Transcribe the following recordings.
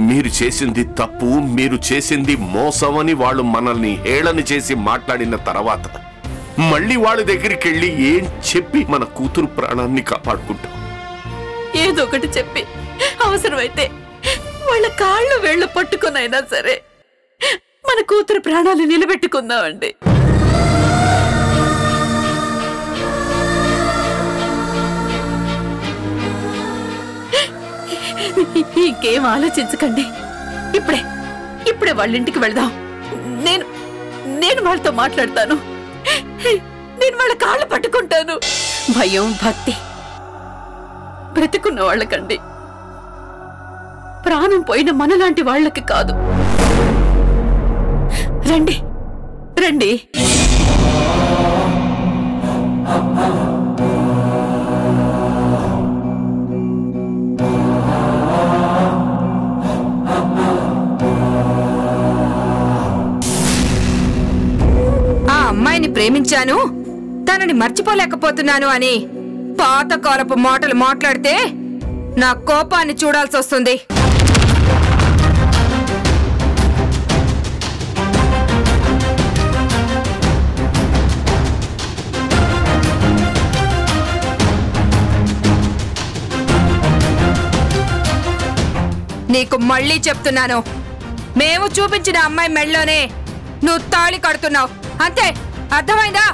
మీరు చేసింది తప్పు మీరు చేసింది మోసం అని వాళ్ళు మనల్ని హేళన చేసి మాట్లాడిన తర్వాత మళ్ళీ వాళ్ళ దగ్గరికి వెళ్ళి ఏం చెప్పి మన కూతురు ప్రాణాన్ని కాపాడుకుంటాం ఏదో ఒకటి చెప్పి అవసరమైతే వాళ్ళ కాళ్ళు వేళ్ళు పట్టుకునైనా సరే మన కూతురు ప్రాణాలు నిలబెట్టుకుందామండి ఇంకేం ఆలోచించకండి ఇప్పుడే ఇప్పుడే వాళ్ళ ఇంటికి వెళదాం నేను నేను వాళ్ళతో మాట్లాడతాను నేను వాళ్ళ కాళ్ళు పట్టుకుంటాను భయం భక్తి బ్రతికున్న వాళ్ళకండి ప్రాణం పోయిన మనలాంటి వాళ్ళకి కాదు రండి రండి ఆ అమ్మాయిని ప్రేమించాను తనని మర్చిపోలేకపోతున్నాను అని పాత కాలపు మాటలు మాట్లాడితే నా కోపాన్ని చూడాల్సి వస్తుంది నీకు మళ్ళీ చెప్తున్నాను మేము చూపించిన అమ్మాయి మెళ్ళలోనే నువ్వు తాళి కడుతున్నావు అంతే అర్థమైందా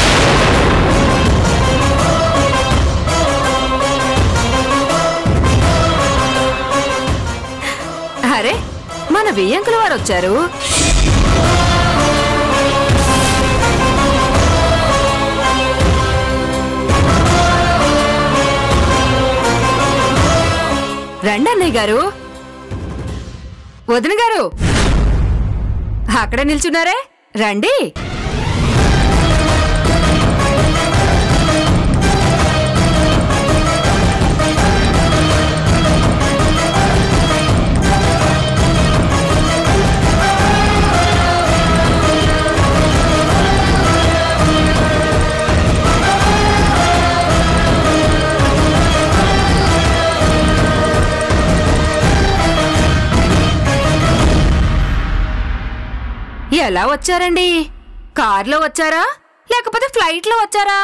అరే మన వెయ్యంకుల వారు వచ్చారు రండి అన్నయ్య గారు వదిన గారు అక్కడ నిల్చున్నారే రండి ఎలా వచ్చారండి కార్లో వచ్చారా లేకపోతే ఫ్లైట్లో వచ్చారా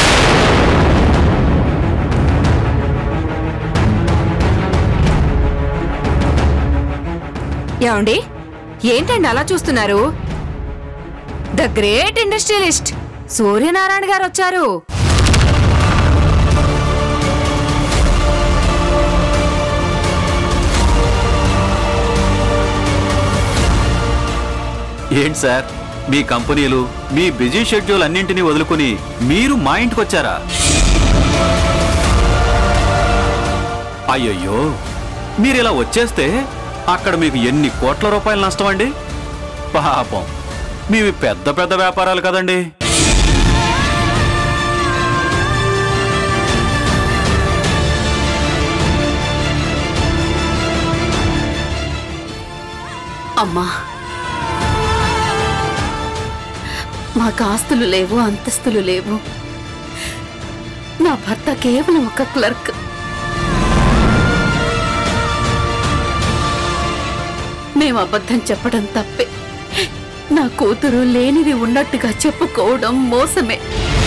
ఏమండి ఏంటండి అలా చూస్తున్నారు ద గ్రేట్ ఇండస్ట్రియలిస్ట్ సూర్యనారాయణ గారు వచ్చారు ఏంటి సార్ మీ కంపెనీలు మీ బిజీ షెడ్యూల్ అన్నింటినీ వదులుకొని మీరు మా ఇంటికి వచ్చారా అయ్యయ్యో మీరు ఇలా వచ్చేస్తే అక్కడ మీకు ఎన్ని కోట్ల రూపాయలు నష్టం అండి పాపం మీవి పెద్ద పెద్ద వ్యాపారాలు కదండి అమ్మా మాకు ఆస్తులు లేవు అంతస్తులు లేవు నా భర్త కేవలం ఒక క్లర్క్ మేము అబద్ధం చెప్పడం తప్పే నా కూతురు లేనిది ఉన్నట్టుగా చెప్పుకోవడం మోసమే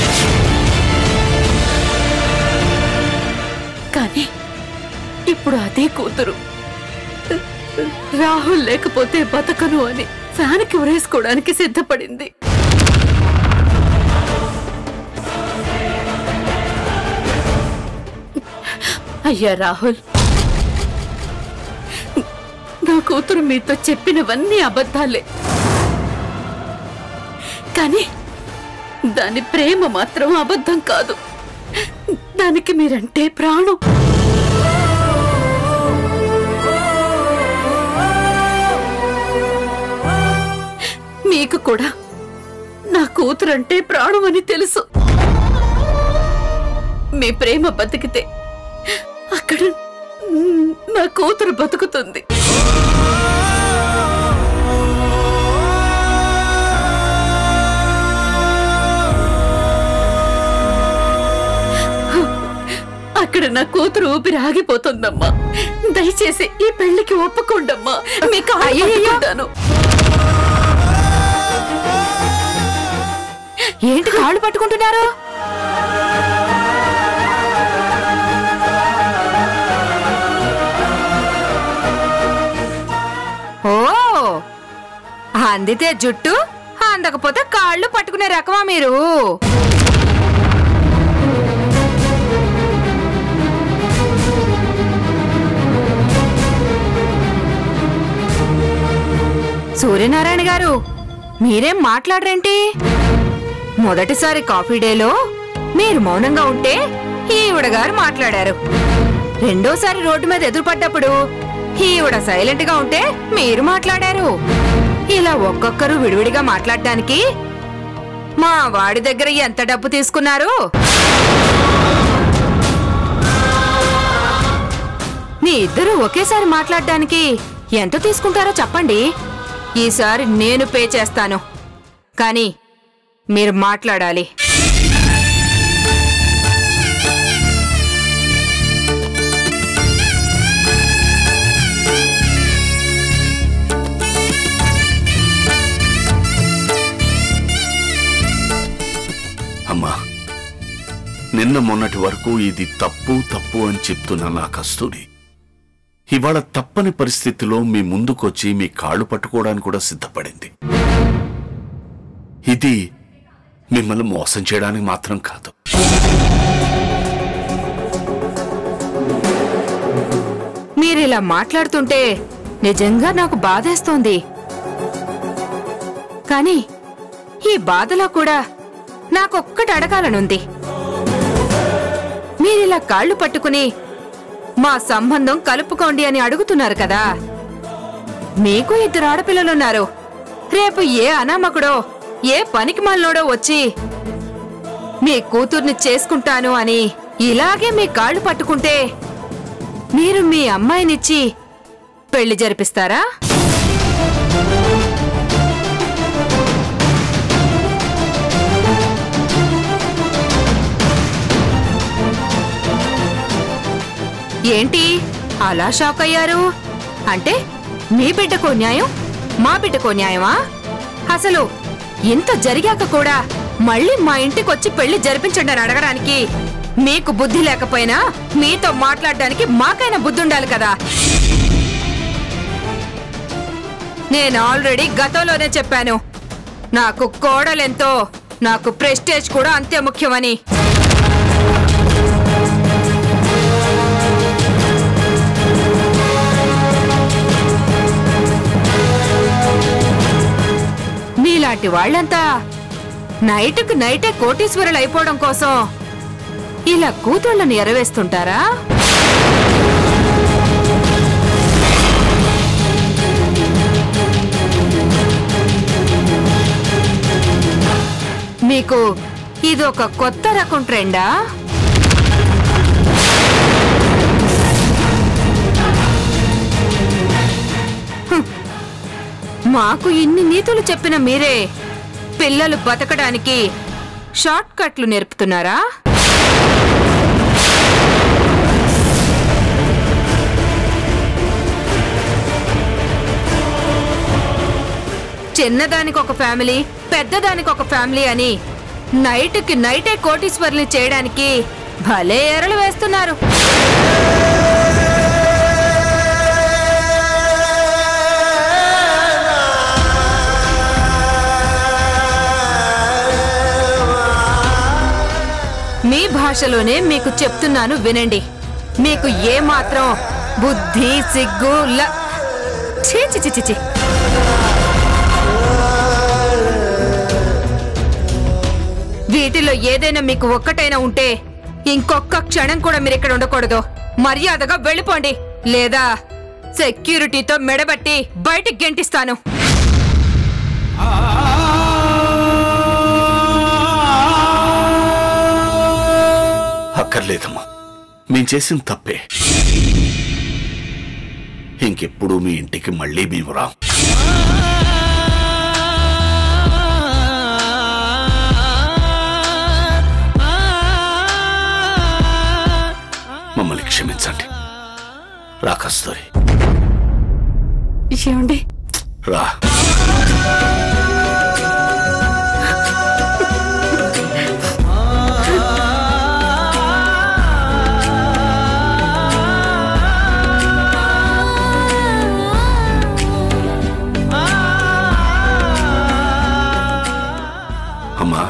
కానీ ఇప్పుడు అదే కూతురు రాహుల్ లేకపోతే బతకను అని ఫ్యాన్కి ఉరేసుకోవడానికి సిద్ధపడింది అయ్యా రాహుల్ నా కూతురు మీతో చెప్పినవన్నీ అబద్ధాలే కానీ దాని ప్రేమ మాత్రం అబద్ధం కాదు దానికి మీరంటే ప్రాణం మీకు కూడా నా కూతురంటే ప్రాణం అని తెలుసు మీ ప్రేమ బతికితే అక్కడ నా కూతురు బతుకుతుంది అక్కడ నా కూతురు ఊపిరి ఆగిపోతుందమ్మా దయచేసి ఈ పెళ్లికి ఒప్పుకోండమ్మా మీకు అయ్యయ్యో. అయ్యాను ఏంటి కాళ్ళు పట్టుకుంటున్నారు ఓ అందితే జుట్టు అందకపోతే కాళ్ళు పట్టుకునే రకమా మీరు సూర్యనారాయణ గారు మీరేం మాట్లాడరేంటి మొదటిసారి కాఫీ డేలో మీరు మౌనంగా ఉంటే ఈవిడ గారు మాట్లాడారు రెండోసారి రోడ్డు మీద ఎదురుపడ్డప్పుడు ఈవిడ సైలెంట్ గా ఉంటే మీరు మాట్లాడారు ఇలా ఒక్కొక్కరు విడివిడిగా మాట్లాడటానికి మా వాడి దగ్గర ఎంత డబ్బు తీసుకున్నారు మీ ఇద్దరు ఒకేసారి మాట్లాడడానికి ఎంత తీసుకుంటారో చెప్పండి ఈసారి నేను పే చేస్తాను కానీ మీరు మాట్లాడాలి అమ్మా నిన్న మొన్నటి వరకు ఇది తప్పు తప్పు అని చెప్తున్న నా కస్తూరి ఇవాళ తప్పని పరిస్థితిలో మీ ముందుకొచ్చి మీ కాళ్ళు పట్టుకోవడానికి కూడా సిద్ధపడింది ఇది మిమ్మల్ని మోసం చేయడానికి మాత్రం కాదు మీరిలా మాట్లాడుతుంటే నిజంగా నాకు బాధేస్తోంది కానీ ఈ బాధలో కూడా నాకొక్కటి అడగాలనుంది మీరిలా కాళ్ళు పట్టుకుని మా సంబంధం కలుపుకోండి అని అడుగుతున్నారు కదా మీకు ఇద్దరు ఆడపిల్లలున్నారు రేపు ఏ అనామకుడో ఏ పనికి మాలినోడో వచ్చి మీ కూతుర్ని చేసుకుంటాను అని ఇలాగే మీ కాళ్ళు పట్టుకుంటే మీరు మీ అమ్మాయినిచ్చి పెళ్లి జరిపిస్తారా ఏంటి అలా షాక్ అయ్యారు అంటే మీ బిడ్డకో న్యాయం మా బిడ్డకో న్యాయమా అసలు ఇంత జరిగాక కూడా మళ్ళీ మా ఇంటికి వచ్చి పెళ్లి జరిపించండి అని అడగడానికి మీకు బుద్ధి లేకపోయినా మీతో మాట్లాడడానికి మాకైనా బుద్ధి ఉండాలి కదా నేను ఆల్రెడీ గతంలోనే చెప్పాను నాకు కోడలెంతో నాకు ప్రెస్టేజ్ కూడా అంతే ముఖ్యమని మీలాంటి వాళ్ళంతా నైట్కి నైటే కోటీశ్వరులు అయిపోవడం కోసం ఇలా కూతుళ్ళని ఎరవేస్తుంటారా మీకు ఇది ఒక కొత్త రకం ట్రెండా హ్మ్. మాకు ఇన్ని నీతులు చెప్పిన మీరే పిల్లలు బతకడానికి షార్ట్ కట్లు నేర్పుతున్నారా చిన్నదానికి ఒక ఫ్యామిలీ పెద్దదానికి ఒక ఫ్యామిలీ అని నైట్కి నైటే కోటీశ్వర్ని చేయడానికి భలే ఎరలు వేస్తున్నారు మీ భాషలోనే మీకు చెప్తున్నాను వినండి మీకు ఏ మాత్రం బుద్ధి సిగ్గు ల ఛీ ఛీ ఛీ, ఛీ ఛీ వీటిలో ఏదైనా మీకు ఒక్కటైనా ఉంటే ఇంకొక్క క్షణం కూడా మీరు ఇక్కడ ఉండకూడదు మర్యాదగా వెళ్ళిపోండి లేదా సెక్యూరిటీతో మెడబట్టి బయటికి గెంటిస్తాను అక్కర్లేదమ్మా మేం చేసిన తప్పే ఇంకెప్పుడు మీ ఇంటికి మళ్ళీ మేము రాం మమ్మల్ని క్షమించండి రా కస్తూరి ఏమండి రా అమ్మా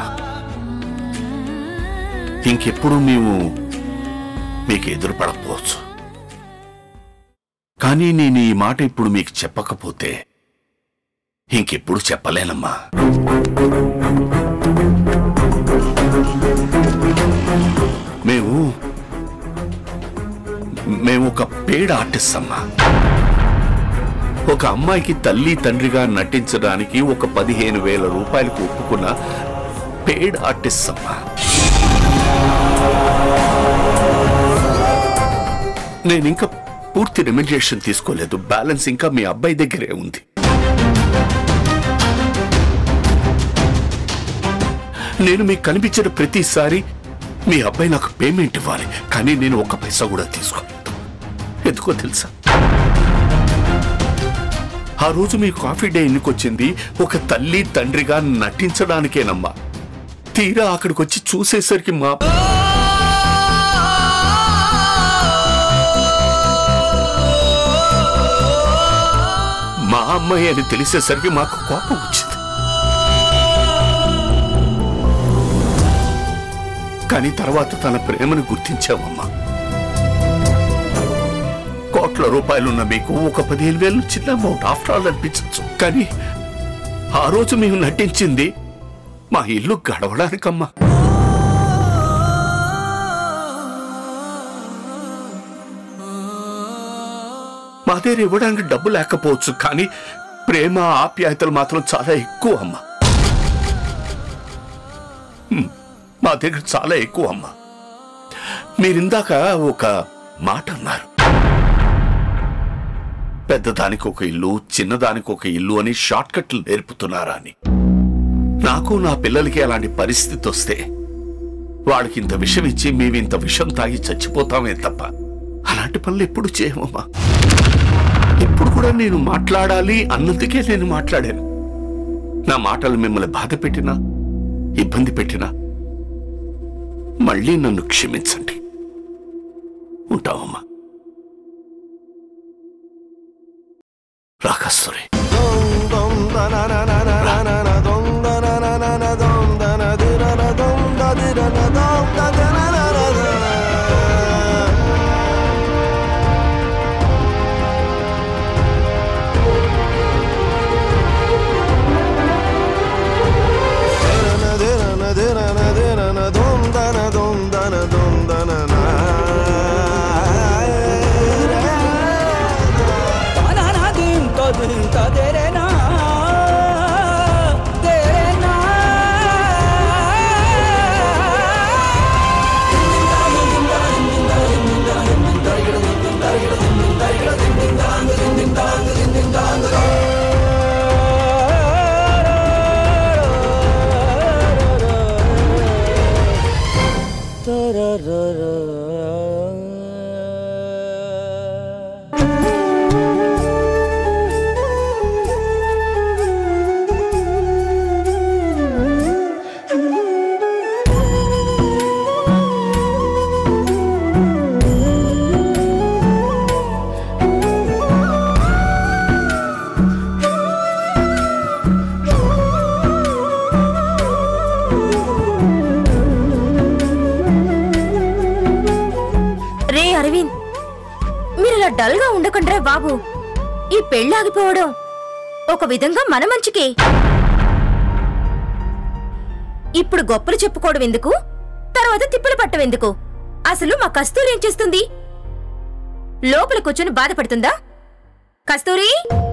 ఇంకెప్పుడు మేము మీకు ఎదురుపడకపోవచ్చు కానీ నేను ఈ మాట ఇప్పుడు మీకు చెప్పకపోతే ఇంకెప్పుడు చెప్పలేనమ్మా మేము మేము ఒక పేడ ఆర్టిస్ట్ అమ్మా ఒక అమ్మాయికి తల్లి తండ్రిగా నటించడానికి ఒక పదిహేను వేల రూపాయలకు ఒప్పుకున్న పేడ్ ఆర్టిస్ట్ అమ్మా నేను ఇంకా పూర్తి రెమ్యునరేషన్ తీసుకోలేదు బ్యాలెన్స్ ఇంకా మీ అబ్బాయి దగ్గరే ఉంది నేను మీకు కనిపించిన ప్రతిసారి మీ అబ్బాయి నాకు పేమెంట్ ఇవ్వాలి కానీ నేను ఒక్క పైసా కూడా తీసుకోలేదు ఎందుకో తెలుసా ఆ రోజు మీ కాఫీ డే ఎన్నికొచ్చింది ఒక తల్లి తండ్రిగా నటించడానికేనమ్మా తీరా అక్కడికి వచ్చి చూసేసరికి మా మా అమ్మాయి అని తెలిసేసరికి మాకు కోపం వచ్చింది కానీ తర్వాత తన ప్రేమను గుర్తించామమ్మా కోట్ల రూపాయలున్న మీకు ఒక పదిహేను వేలు చిన్న అమౌంట్ ఆఫ్టర్ ఆల్ అనిపించచ్చు కానీ ఆ రోజు మేము నటించింది మా ఇల్లు గడవడానికమ్మా మా దగ్గర ఇవ్వడానికి డబ్బు లేకపోవచ్చు కానీ ప్రేమ ఆప్యాయతలు మాత్రం చాలా ఎక్కువ అమ్మా హ్మ్, మా దగ్గర చాలా ఎక్కువ అమ్మా మీరిందాక ఒక మాట అన్నారు పెద్దదానికి ఒక ఇల్లు చిన్నదానికి ఒక ఇల్లు అని షార్ట్ కట్లు నేర్పుతున్నారా అని నాకు నా పిల్లలకి అలాంటి పరిస్థితి వస్తే వాళ్ళకి ఇంత విషం ఇచ్చి మేము ఇంత విషం తాగి చచ్చిపోతామే తప్ప అలాంటి పనులు ఎప్పుడు చేయమమ్మా ఇప్పుడు కూడా నేను మాట్లాడాలి అన్నందుకే నేను మాట్లాడాను నా మాటలు మిమ్మల్ని బాధ పెట్టినా ఇబ్బంది పెట్టినా మళ్ళీ నన్ను క్షమించండి ఉంటావమ్మా రాకస్తురే రే అరవింద్ మీరు ఇలా డల్ గా ఉండకండ్రా బాబు ఈ పెళ్లి ఆగిపోవడం ఒక విధంగా మన మంచికే ఇప్పుడు గొప్పలు చెప్పుకోవడం ఎందుకు తర్వాత తిప్పులు పట్టం ఎందుకు అసలు మా కస్తూరి ఏం చేస్తుంది లోపల కూర్చొని బాధపడుతుందా కస్తూరి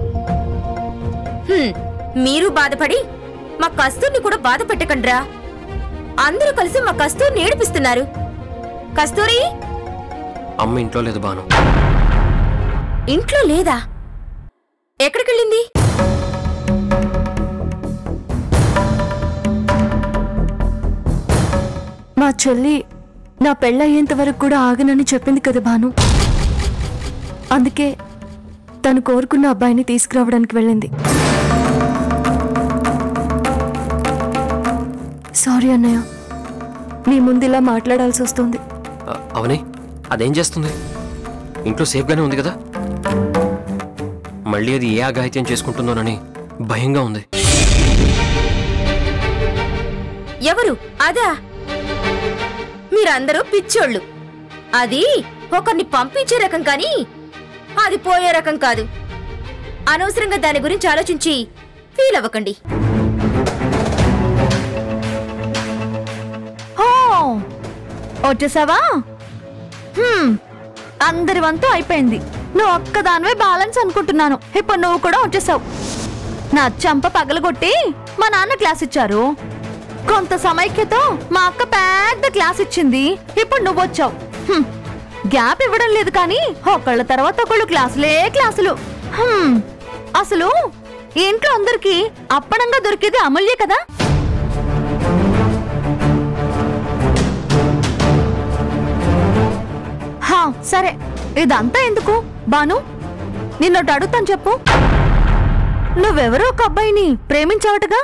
హ్మ్, మీరు బాధపడి మా కస్తూర్ని కూడా బాధ పెట్టకండ్రా అందరూ కలిసి మా కస్తూర్ని ఏడిపిస్తున్నారు కస్తూరి అమ్మ ఇంట్లో లేదు బాను ఇంట్లో లేదా ఎక్కడికెళ్ళింది మా చెల్లి నా పెళ్ళయ్యేంత వరకు కూడా ఆగనని చెప్పింది కదా భాను అందుకే తను కోరుకున్న అబ్బాయిని తీసుకురావడానికి వెళ్ళింది సారీ అన్నయ్య నీ ముందు ఇలా మాట్లాడాల్సి వస్తుంది ఆ, అవని అదేం చేస్తుంది ఇంట్లో సేఫ్గానే ఉంది కదా మళ్ళీ అది ఏ అఘాయిత్యం చేసుకుంటుందోనని భయంగా ఉంది ఎవరు అదా మీరందరూ పిచ్చోళ్ళు అది ఒకరిని పంపించే రకం కానీ అది పోయే రకం కాదు అనవసరంగా దాని గురించి ఆలోచించి ఫీల్ అవ్వకండి ఓ వచ్చేసావా హ్మ్, అందరి వంతు అయిపోయింది నువ్వు ఒక్కదానివే బ్యాలెన్స్ అనుకుంటున్నాను ఇప్పుడు నువ్వు కూడా వచ్చేసావు నా చంప పగలగొట్టి మా నాన్న క్లాస్ ఇచ్చారు కొంత సమైక్యతో మా అక్క పెద్ద క్లాస్ ఇచ్చింది ఇప్పుడు నువ్వు వచ్చావు హ్మ్, గ్యాప్ ఇవ్వడం లేదు కానీ ఒకళ్ళ తర్వాత ఒకళ్ళు క్లాసులే క్లాసులు హ్మ్, అసలు ఈ ఇంట్లో అందరికి అప్పనంగా దొరికేది అమూల్యే కదా హా సరే ఇదంతా ఎందుకు బాను నిన్నొట్టు అడుగుతాను చెప్పు నువ్వెవరో ఒక అబ్బాయిని ప్రేమించావటగా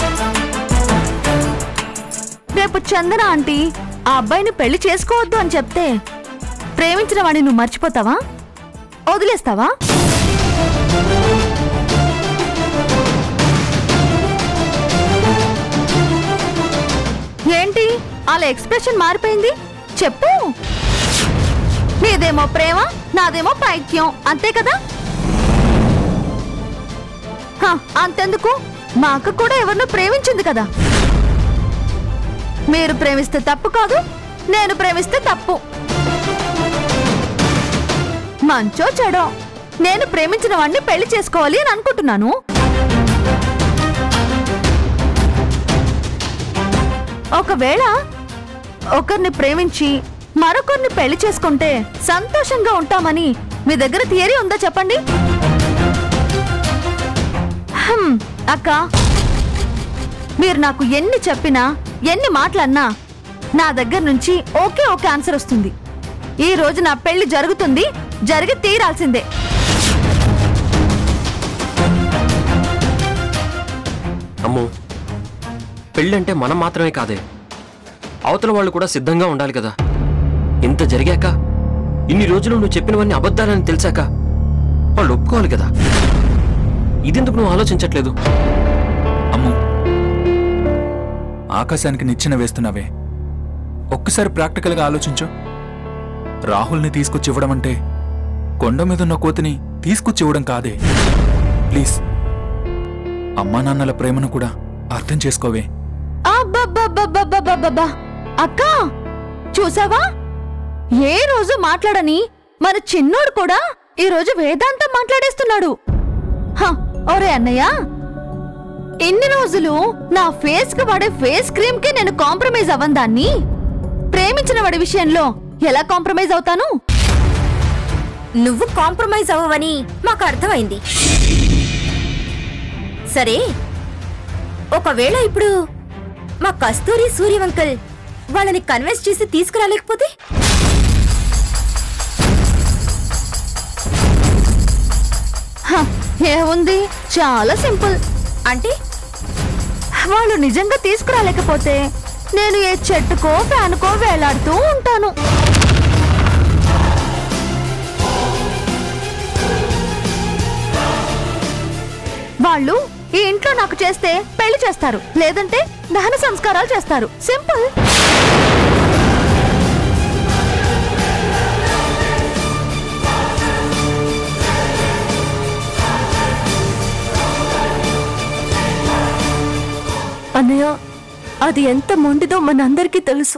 రేపు చందన ఆంటీ ఆ అబ్బాయిని పెళ్లి చేసుకోవద్దు అని చెప్తే ప్రేమించిన వాడిని నువ్వు మర్చిపోతావా వదిలేస్తావా ఏంటి అలా ఎక్స్ప్రెషన్ మారిపోయింది చెప్పు నీదేమో ప్రేమ నాదేమో పైత్యం అంతే కదా హ, అంతెందుకు మా అక్క కూడా ఎవరినో ప్రేమించింది కదా మీరు ప్రేమిస్తే తప్పు కాదు నేను ప్రేమిస్తే తప్పు మంచో చెడో నేను ప్రేమించిన వాడిని పెళ్లి చేసుకోవాలి అని అనుకుంటున్నాను ఒకవేళ ఒకరిని ప్రేమించి మరొకరిని పెళ్లి చేసుకుంటే సంతోషంగా ఉంటామని మీ దగ్గర థియరీ ఉందా చెప్పండి హమ్, అక్క మీరు నాకు ఎన్ని చెప్పినా ఎన్ని మాటలన్నా నా దగ్గర నుంచి ఓకే ఓకే ఆన్సర్ వస్తుంది ఈ రోజు నా పెళ్లి జరుగుతుంది జరిగి తీరాల్సిందే అమ్మో పెళ్ళంటే మనం మాత్రమే కాదే అవతల వాళ్ళు కూడా సిద్ధంగా ఉండాలి కదా ఇంత జరిగాక ఇన్ని రోజులు నువ్వు చెప్పినవన్నీ అబద్ధాలని తెలిసాక వాళ్ళు ఒప్పుకోవాలి కదా ఇదెందుకు నువ్వు ఆలోచించట్లేదు అమ్ము ఆకాశానికి నిచ్చెన వేస్తున్నావే ఒక్కసారి ప్రాక్టికల్గా ఆలోచించు రాహుల్ని తీసుకొచ్చి ఇవ్వడం అంటే కొండ మీదున్న కోతిని తీసుకొచ్చి ఇవ్వడం కాదే ప్లీజ్ అమ్మా నాన్నల ప్రేమను కూడా అర్థం చేసుకోవే అబ్బబ్బబ్బబ్బబ్బబ్బబ్బా అక్క చూసావా ఏ రోజు మాట్లాడని మన చిన్నోడు కూడా ఈ రోజు వేదాంతం మాట్లాడేస్తున్నాడు హ, ఒరే అన్నయ్య ఎన్ని రోజులు నా ఫేస్ కి వాడే ఫేస్ క్రీమ్ కి నేను కాంప్రమైజ్ అవ్వను దాన్ని ప్రేమించిన వాడి విషయంలో ఎలా కాంప్రమైజ్ అవుతాను నువ్వు కాంప్రమైజ్ అవ్వవని మాకు అర్థమైంది సరే ఒకవేళ ఇప్పుడు మా కస్తూరి సూర్యవంకల్ వాళ్ళని కన్విన్స్ చేసి తీసుకురాలేకపోతే హ, ఏముంది చాలా సింపుల్ అంటే వాళ్ళు నిజంగా తీసుకురాలేకపోతే నేను ఏ చెట్టుకో ఫ్యాన్కో వేలాడుతూ ఉంటాను వాళ్ళు ఈ ఇంట్లో నాకు చేస్తే పెళ్లి చేస్తారు లేదంటే దహన సంస్కారాలు చేస్తారు సింపుల్ అన్నయ్య అది ఎంత మొండిదో మనందరికీ తెలుసు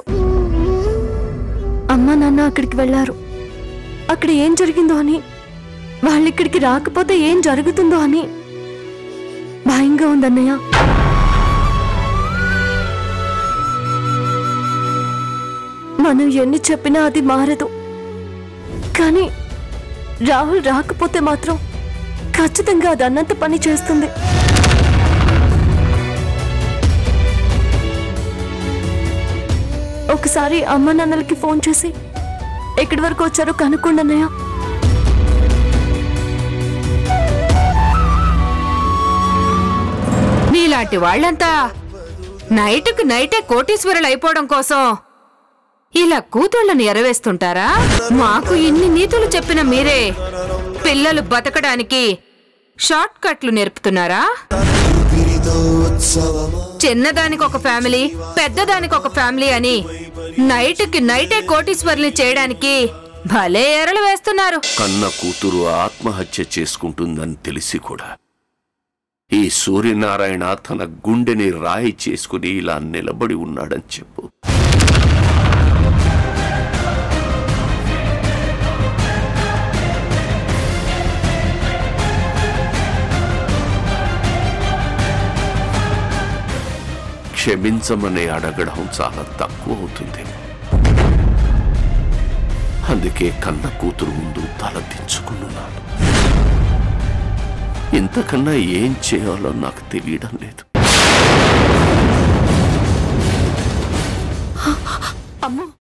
అమ్మ నాన్న అక్కడికి వెళ్ళారు అక్కడ ఏం జరిగిందో అని వాళ్ళిక్కడికి రాకపోతే ఏం జరుగుతుందో అని భయంగా ఉందన్నయ్య మనం ఎన్ని చెప్పినా అది మారదు కానీ రాహుల్ రాకపోతే మాత్రం ఖచ్చితంగా అది అన్నంత పని చేస్తుంది ఒకసారి అమ్మ నాన్నలకి ఫోన్ చేసి ఎక్కడి వరకు వచ్చారో కనుక్కోండి అన్నయ్య మీలాంటి వాళ్ళంతా నైట్కి నైటే కోటీశ్వరులు అయిపోవడం కోసం ఇలా కూతుళ్ళను ఎరవేస్తుంటారా మాకు ఇన్ని నీతులు చెప్పిన మీరే పిల్లలు బతకడానికి షార్ట్ కట్లు నేర్పుతున్నారా చిన్నదానికి ఒక ఫ్యామిలీ పెద్దదానికి ఒక ఫ్యామిలీ అని నైట్కి నైటే కోటీశ్వర్లు చేయడానికి భలే ఎరలు వేస్తున్నారు కన్న కూతురు ఆత్మహత్య చేసుకుంటుందని తెలిసి కూడా ఈ సూర్యనారాయణ తన గుండెని రాయి చేసుకుని ఇలా నిలబడి ఉన్నాడని చెప్పు క్షమించమని అడగడం చాలా తక్కువ అవుతుంది అందుకే కన్న కూతురు ముందు తల దించుకున్నాను ఇంతకన్నా ఏం చేయాలో నాకు తెలియడం లేదు అమ్మో